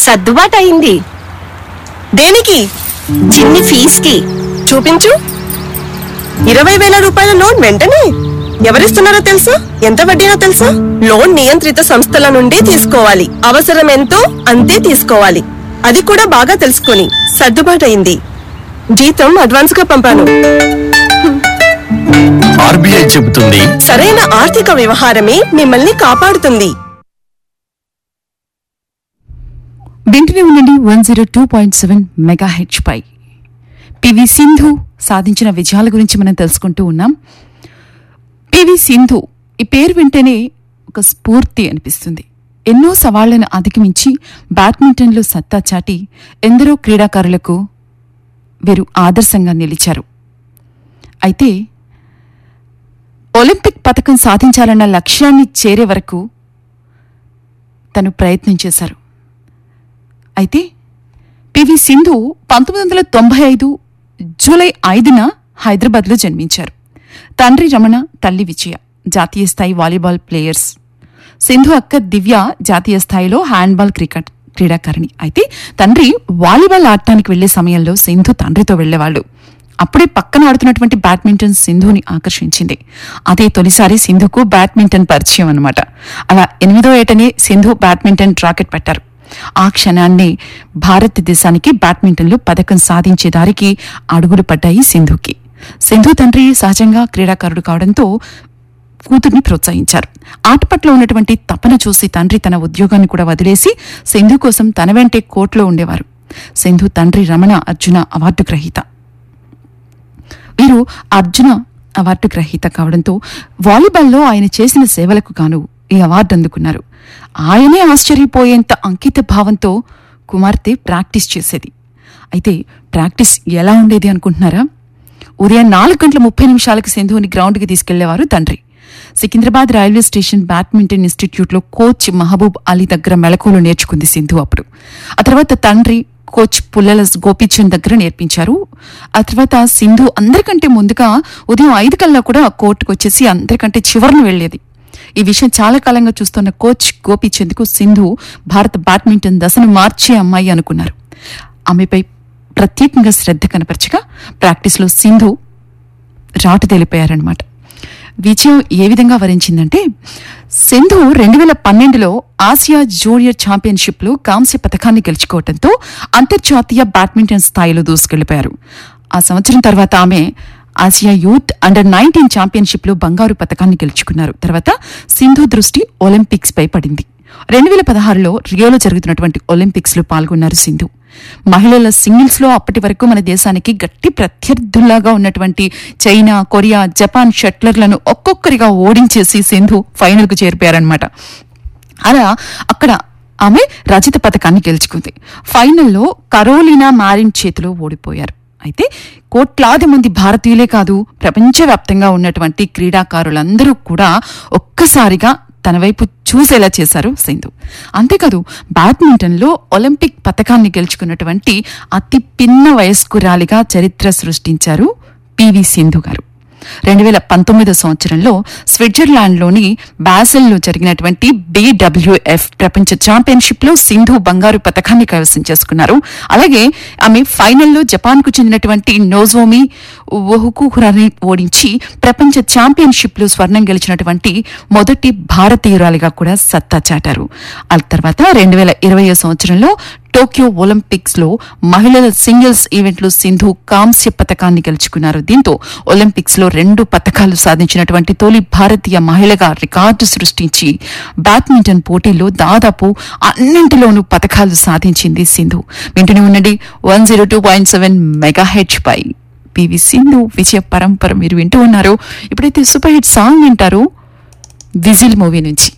సర్దుబాటు అయింది దేనికి చిన్ని ఫీజుకి చూపించు ఇరవై వేల రూపాయల లోన్ వెంటనే ఎవరిస్తున్నారో తెలుసా ఎంత వడ్డీనో తెలుసా లోన్ నియంత్రిత సంస్థల నుండి తీసుకోవాలి అవసరం ఎంతో అంతే తీసుకోవాలి అది కూడా బాగా తెలుసుకొని సర్దుబాటయింది జీతం అడ్వాన్స్ గా పంపాను ఆర్బీఐ చెబుతుంది సరైన ఆర్థిక వ్యవహారమే మిమ్మల్ని కాపాడుతుంది వింటూనే ఉండండి one zero two point seven mega H పై పివి సింధు సాధించిన విజయాల గురించి మనం తెలుసుకుంటూ ఉన్నాం పివి సింధు ఈ పేరు వింటేనే ఒక స్ఫూర్తి అనిపిస్తుంది ఎన్నో సవాళ్లను అధిగమించి బ్యాడ్మింటన్లో సత్తా చాటి ఎందరో క్రీడాకారులకు వీరు ఆదర్శంగా నిలిచారు అయితే ఒలింపిక్ పథకం సాధించాలన్న లక్ష్యాన్ని చేరే వరకు తను ప్రయత్నం చేశారు అయితే పివి సింధు పంతొమ్మిది వందల తొంభై ఐదు జూలై ఐదున హైదరాబాద్లో జన్మించారు తండ్రి రమణ తల్లి విజయ జాతీయ స్థాయి వాలీబాల్ ప్లేయర్స్ సింధు అక్క దివ్య జాతీయ స్థాయిలో హ్యాండ్బాల్ క్రికెట్ క్రీడాకారిణి అయితే తండ్రి వాలీబాల్ ఆడటానికి వెళ్లే సమయంలో సింధు తండ్రితో వెళ్లేవాళ్ళు అప్పుడే పక్కన ఆడుతున్నటువంటి బ్యాడ్మింటన్ సింధుని ఆకర్షించింది అదే తొలిసారి సింధుకు బ్యాడ్మింటన్ పరిచయం అన్నమాట అలా ఎనిమిదో ఏటనే సింధు బ్యాడ్మింటన్ రాకెట్ పెట్టారు ఆ క్షణాన్ని భారతదేశానికి బ్యాడ్మింటన్లో పథకం సాధించే దారికి అడుగులు పడ్డాయి సింధుకి సింధు తండ్రి సహజంగా క్రీడాకారుడు కావడంతో కూతుర్ని ప్రోత్సహించారు ఆట పట్ల ఉన్నటువంటి తపన చూసి తండ్రి తన ఉద్యోగాన్ని కూడా వదిలేసి సింధు కోసం తన వెంటే కోర్టులో ఉండేవారు సింధు తండ్రి రమణ అర్జున అవార్డు గ్రహీత వీరు అర్జున అవార్డు గ్రహీత కావడంతో వాలీబాల్లో ఆయన చేసిన సేవలకు గాను ఈ అవార్డు అందుకున్నారు ఆయనే ఆశ్చర్యపోయేంత అంకిత భావంతో కుమార్తె ప్రాక్టీస్ చేసేది అయితే ప్రాక్టీస్ ఎలా ఉండేది అనుకుంటున్నారా ఉదయం నాలుగు గంటల ముప్పై నిమిషాలకు సింధువుని గ్రౌండ్కి తీసుకెళ్లేవారు తండ్రి సికింద్రాబాద్ రైల్వే స్టేషన్ బ్యాడ్మింటన్ ఇన్స్టిట్యూట్లో కోచ్ మహబూబ్ అలీ దగ్గర మెళకువలు నేర్చుకుంది సింధు అప్పుడు ఆ తర్వాత తండ్రి కోచ్ పుల్లల గోపీచంద్ దగ్గర నేర్పించారు ఆ తర్వాత సింధు అందరికంటే ముందుగా ఉదయం ఐదు కల్లా కూడా కోర్టుకు వచ్చేసి అందరికంటే చివరన వెళ్లేది ఈ విషయం చాలా కాలంగా చూస్తున్న కోచ్ గోపీచంద్కు సింధు భారత బ్యాడ్మింటన్ దశను మార్చే అమ్మాయి అనుకున్నారు ఆమెపై ప్రత్యేకంగా శ్రద్ధ కనపరచగా ప్రాక్టీస్లో సింధు రాటు తెలిపారనమాట విజయం ఏ విధంగా వరించిందంటే సింధు రెండు వేల పన్నెండులో ఆసియా జూనియర్ ఛాంపియన్షిప్లో కాంస్య పథకాన్ని గెలుచుకోవడంతో అంతర్జాతీయ బ్యాడ్మింటన్ స్థాయిలో దూసుకెళ్లిపోయారు ఆ సంవత్సరం తర్వాత ఆమె ఆసియా యూత్ అండర్ నైన్టీన్ ఛాంపియన్షిప్లో బంగారు పథకాన్ని గెలుచుకున్నారు తర్వాత సింధు దృష్టి ఒలింపిక్స్ పై పడింది రెండు వేల పదహారులో రియోలో జరుగుతున్నటువంటి ఒలింపిక్స్ లో పాల్గొన్నారు సింధు మహిళల సింగిల్స్ లో అప్పటి వరకు మన దేశానికి గట్టి ప్రత్యర్థుల్లాగా ఉన్నటువంటి చైనా కొరియా జపాన్ షట్లర్లను ఒక్కొక్కరిగా ఓడించేసి సింధు ఫైనల్ కు చేరిపోయారనమాట అలా అక్కడ ఆమె రజిత పథకాన్ని గెలుచుకుంది ఫైనల్లో కరోలినా మారిన్ చేతిలో ఓడిపోయారు అయితే కోట్లాది మంది భారతీయులే కాదు ప్రపంచవ్యాప్తంగా ఉన్నటువంటి క్రీడాకారులందరూ కూడా ఒక్కసారిగా తన వైపు చూసేలా చేశారు సింధు అంతేకాదు బ్యాడ్మింటన్లో ఒలింపిక్ పథకాన్ని గెలుచుకున్నటువంటి అతి పిన్న వయస్కురాలిగా చరిత్ర సృష్టించారు పివి సింధు గారు రెండు వేల పంతొమ్మిదో సంవత్సరంలో స్విట్జర్లాండ్లోని బాసెల్లో జరిగినటువంటి బిడబ్ల్యూఎఫ్ ప్రపంచ ఛాంపియన్షిప్ లో సింధు బంగారు పథకాన్ని కైవసం చేసుకున్నారు అలాగే ఆమె ఫైనల్లో జపాన్ కు చెందినటువంటి నోజోమి ఒహుకుహురాని ఓడించి ప్రపంచ ఛాంపియన్షిప్ లో స్వర్ణం గెలిచినటువంటి మొదటి భారతీయురాలిగా కూడా సత్తా చాటారు ఆ తర్వాత రెండు వేల ఇరవై సంవత్సరంలో టోక్యో ఒలింపిక్స్ లో మహిళల సింగిల్స్ ఈవెంట్లో సింధు కాంస్య పథకాన్ని గెలుచుకున్నారు దీంతో ఒలింపిక్స్ లో రెండు పథకాలు సాధించినటువంటి తొలి భారతీయ మహిళగా రికార్డు సృష్టించి బ్యాడ్మింటన్ పోటీల్లో దాదాపు అన్నింటిలోనూ పథకాలు సాధించింది సింధు వింటూనే ఉండండి one zero two point seven mega H పై పివి సింధు విజయ పరంపర మీరు వింటూ ఉన్నారు ఇప్పుడైతే సూపర్ హిట్ సాంగ్ వింటారు విజిల్ మూవీ నుంచి